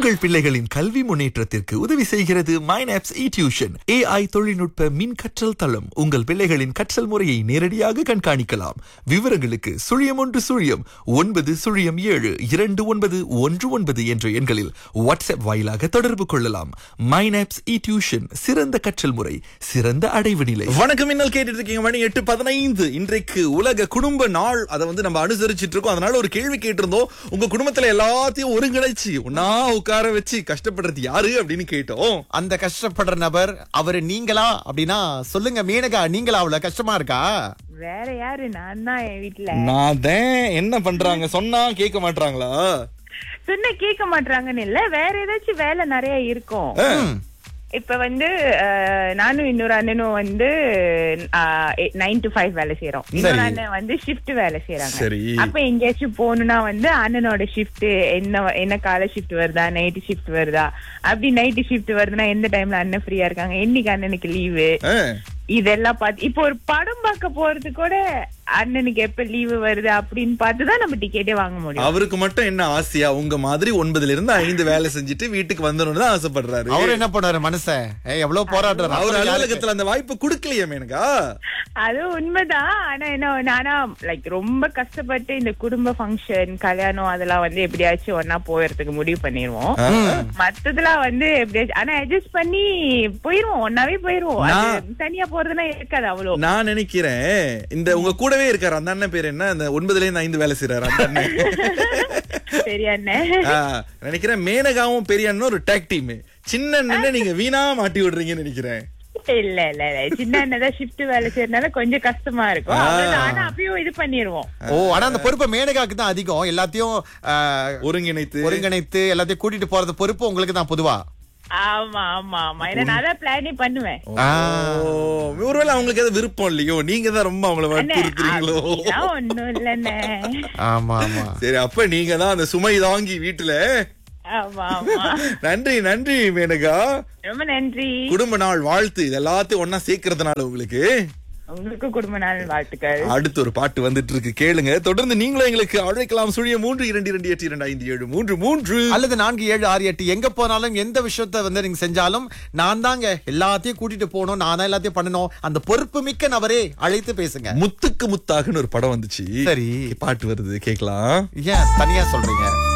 உங்கள் பிள்ளைகளின் கல்வி முன்னேற்றத்திற்கு உதவி செய்கிறது மைனாப்ஸ் இ டியூஷன் ஏஐ தொழில்நுட்ப மின் கற்றல் தளம் உங்கள் பிள்ளைகளின் கற்றல் முறையை நேரடியாக கண்காணிக்கலாம் விவரங்களுக்கு சுழியம் ஒன்று சுழியம் ஒன்பது சுழியம் ஏழு இரண்டு ஒன்பது ஒன்று ஒன்பது என்ற எண்களில் வாட்ஸ்அப் வாயிலாக தொடர்பு கொள்ளலாம் மைனாப்ஸ் இ டியூஷன் சிறந்த கற்றல் முறை சிறந்த அடைவு நிலை வணக்கம் இன்னல் கேட்டுட்டு இருக்கீங்க மணி எட்டு பதினைந்து இன்றைக்கு உலக குடும்ப நாள் அதை வந்து நம்ம அனுசரிச்சிட்டு இருக்கோம் அதனால ஒரு கேள்வி கேட்டிருந்தோம் உங்க குடும்பத்துல எல்லாத்தையும் ஒருங்கிணைச்சு ஒன்னா உட்கார வச்சு கஷ்டப்படுறது யாரு அப்படின்னு கேட்டோம் அந்த கஷ்டப்படுற நபர் அவரு நீங்களா அப்படின்னா சொல்லுங்க மேனகா நீங்களா அவ்வளவு கஷ்டமா இருக்கா வேற யாரு நான் தான் என் வீட்டுல நான் தான் என்ன பண்றாங்க சொன்னா கேட்க மாட்டாங்களா சொன்ன கேட்க மாட்டாங்கன்னு இல்ல வேற ஏதாச்சும் வேலை நிறைய இருக்கும் இப்ப வந்து அஹ், நானும் இன்னொரு அண்ணனும் வந்து நைன் டு ஃபைவ் வேலை செய்யறோம் இன்னொரு அண்ணன் வந்து ஷிஃப்ட் வேலை செய்யறாங்க சரி. அப்ப எங்கேயாச்சும் போகணும்னா வந்து அண்ணனோட ஷிஃப்ட் என்ன என்ன கால ஷிஃப்ட் வருதா நைட் ஷிஃப்ட் வருதா அப்படி நைட் ஷிஃப்ட் வருதுன்னா எந்த டைம்ல அண்ணன் ஃப்ரீயா இருக்காங்க என்னைக்கு அண்ணனுக்கு லீவு ஆ, இதெல்லாம் பார்த்து இப்போ ஒரு படம் பார்க்க போறது கூட அண்ணனுக்கு எப்ப லீவு வருது அப்படின்னு பார்த்துதான் நம்ம டிக்கெட்டே வாங்க முடியும் அவருக்கு மட்டும் என்ன ஆசையா உங்க மாதிரி ஒன்பதுல இருந்து ஐந்து வேலை செஞ்சுட்டு வீட்டுக்கு வந்துடணும்னு தான் ஆசைப்படுறாரு அவர் என்ன பண்ணாரு மனுஷன் ஏய், எவ்வளவு போராடுறாரு அவர் அப்புறம் யாருக்கு? அலுவலகத்துல அந்த வாய்ப்பு கொடுக்கலையே மேனகா அது உண்மைதான் ஆனா என்ன ஒண்ணு, ஆனா லைக் ரொம்ப கஷ்டப்பட்டு இந்த குடும்ப ஃபங்க்ஷன் கல்யாணம் அதெல்லாம் வந்து எப்படியாச்சும் ஒன்னா போயறதுக்கு முடிவு பண்ணிருவோம் மத்ததெல்லாம் வந்து எப்படியாச்சும் ஆனா அட்ஜஸ்ட் பண்ணி போயிருவோம் ஒன்னாவே போயிருவோம் அது தனியா போறதுன்னா இருக்காது அவ்வளோ நான் நினைக்கிறேன் இந்த உங்க கூடவே இருக்காரு அந்த அண்ணன் பேர் என்ன அந்த ஒன்பதுல இருந்து ஐந்து வேலை செய்யறாரு அந்த அண்ணன் சரி அண்ணன் ஆ, நினைக்கிறேன் மேனகாவும் பெரிய அண்ணனும் ஒரு டேக் டீம் சின்ன அண்ணனை நீங்க வீணா மாட்டி விடுறீங்கன்னு நினைக்கிறேன் இல்ல இல்ல இல்ல சின்ன அண்ணன் ஷிஃப்ட் வேலை செய்யறதுனால கொஞ்சம் கஷ்டமா இருக்கும் அவ்வளவுதான். ஆனா அப்பயும் இது பண்ணிருவோம் ஓ ஆனா அந்த பொறுப்பு மேனகாக்கு தான் அதிகம் எல்லாத்தையும் ஆ, ஒருங்கிணைத்து ஒருங்கிணைத்து எல்லாத்தையும் கூட்டிட்டு போறது பொறுப்பு உங்களுக்கு தான் பொதுவா ஆமா ஆமா ஆமா ஏன்னா நான் தான் பிளானே பண்ணுவேன் ஓ, ஒருவேளை அவங்களுக்கு எதாவது விருப்பம் இல்லையோ நீங்க தான் ரொம்ப அவங்கள அண்ணே, வற்புறுத்துறீங்களோ அப்படிலாம் ஒண்ணும் இல்லண்ணே ஆமா ஆமா சரி அப்ப நீங்க தான் அந்த சுமை தாங்கி வீட்டுல ஆமா ஆமா நன்றி நன்றி மேனகா ரொம்ப நன்றி குடும்ப நாள் வாழ்த்து இது எல்லாத்தையும் ஒன்னா சேர்க்கறதுனால உங்களுக்கு உங்களுக்கு குடும்ப நாள் வாழ்த்துக்கள் அடுத்து ஒரு பாட்டு வந்துட்டு இருக்கு கேளுங்க தொடர்ந்து நீங்களும் எங்களுக்கு அழைக்கலாம் சுழிய மூன்று இரண்டு இரண்டு எட்டு இரண்டு ஐந்து ஏழு மூன்று மூன்று அல்லது நான்கு ஏழு ஆறு எட்டு எங்க போனாலும் எந்த விஷயத்த வந்து நீங்க செஞ்சாலும் நான் தாங்க எல்லாத்தையும் கூட்டிட்டு போகணும் நான் தான் எல்லாத்தையும் பண்ணணும் அந்த பொறுப்பு மிக்க நபரே அழைத்து பேசுங்க முத்துக்கு முத்தாகன்னு ஒரு படம் வந்துச்சு சரி. பாட்டு வருது கேக்கலாம் ஏன் தனியா சொல்றீங்க